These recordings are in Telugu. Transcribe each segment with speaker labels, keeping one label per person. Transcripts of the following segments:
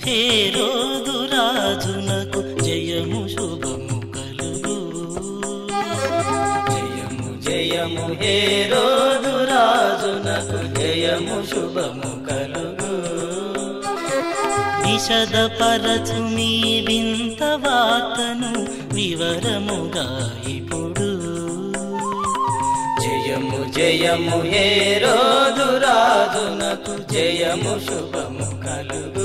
Speaker 1: హే రోదురాజునకు జయము శుభము కలుగు జయము జయము హే రోదురాజునకు జయము శుభము కలుగు విశదపరచు మీ వింత వార్తను వివరముగా ఇప్పుడు జయము జయము హే రోదురాజునకు జయము శుభము కలుగు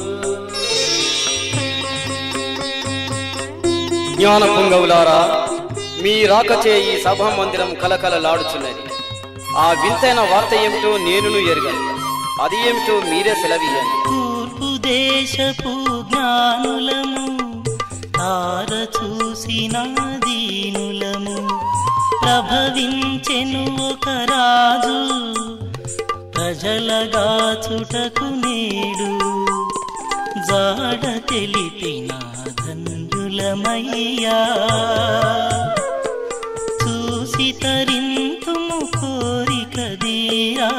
Speaker 2: జ్ఞాన పొంగవులారా మీ రాకచే ఈ సభా మందిరం కలకలలాడుచున్నది ఆ వింతైన వార్త ఏమిటో నేనును ఎరుగను అది ఏమిటో మీరే సెలవీయండి
Speaker 1: తూర్పు దేశపు జ్ఞానులము తార చూసిన దీనులము ప్రభవించెను ఒక రాజు ప్రజలగా చుటకు నేడు జాడ తెలిపిన ధన్యులమయ్యా చూసి తరింతుము కోరిక దీరా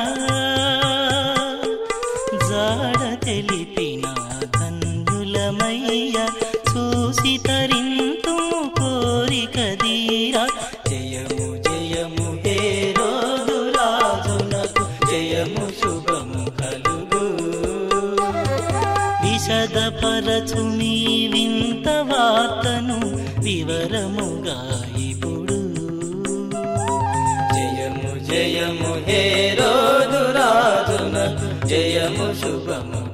Speaker 1: జాడ తెలిపిన ధన్యులమయ్య చూసి తరింతుము కోరిక దీరా జయము జయము హే రోజురాజునకు జయము శుభము కలుగు విశదపరచు మీ వింత వార్తను వివరముగా ఇప్పుడు జయము జయము హే రోజురాజునకు జయము శుభము